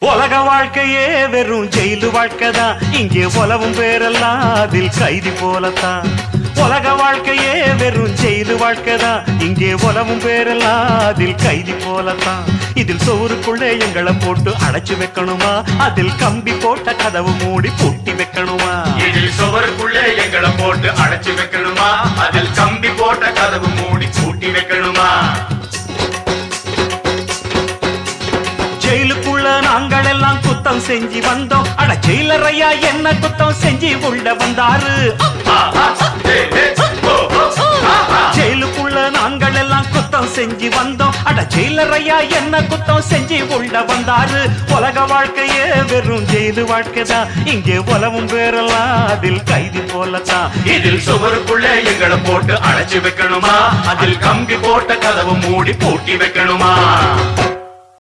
உலக வாழ்க்கையே வெறும் ஜெயிலு வாழ்க்கைதான் இங்கே உலவும் பேரெல்லாம் அதில் கைதி போலத்தான் உலக வாழ்க்கையே வெறும் ஜெயிலு வாழ்க்கைதான் இங்கே உலவும் பேரெல்லாம் அதில் கைதி போலத்தான் இதில் சோறுக்குள்ளே எங்களை போட்டு அடைச்சு வைக்கணுமா அதில் கம்பி போட்ட கதவு மூடி பூட்டி வைக்கணுமா இதில் சுவருக்குள்ளே எங்களை போட்டு அடைச்சு வைக்கணுமா அதில் கம்பி போட்ட கதவு மூடி பூட்டி வைக்கணுமா ஜெயிலுக்குள்ள நாங்கள் எல்லாம் குத்தம் செஞ்சு வந்தோம் அட ஜெயிலர் ஐயா என்ன குத்தம் செஞ்சு உள்ள வந்தாரு ஆஹா, ஏ, ஏ, ஓ, ஓ, ஆஹா. ஜெயிலுக்குள்ள நாங்கள் எல்லாம் குத்தம் செஞ்சு வந்தோம் அட ஜெயிலர் ஐயா என்ன குத்தம் செஞ்சு உள்ள வந்தாரு உலக வாழ்க்கையே வெறும் ஜெயிலு வாழ்க்கைதான் இங்கே உலவும் பேரெல்லாம் அதில் கைதி போலத்தான் இதில் சுவருக்குள்ளே எங்களை போட்டு அடைச்சு வைக்கணுமா அதில் கம்பி போட்ட கதவு மூடி பூட்டி வைக்கணுமா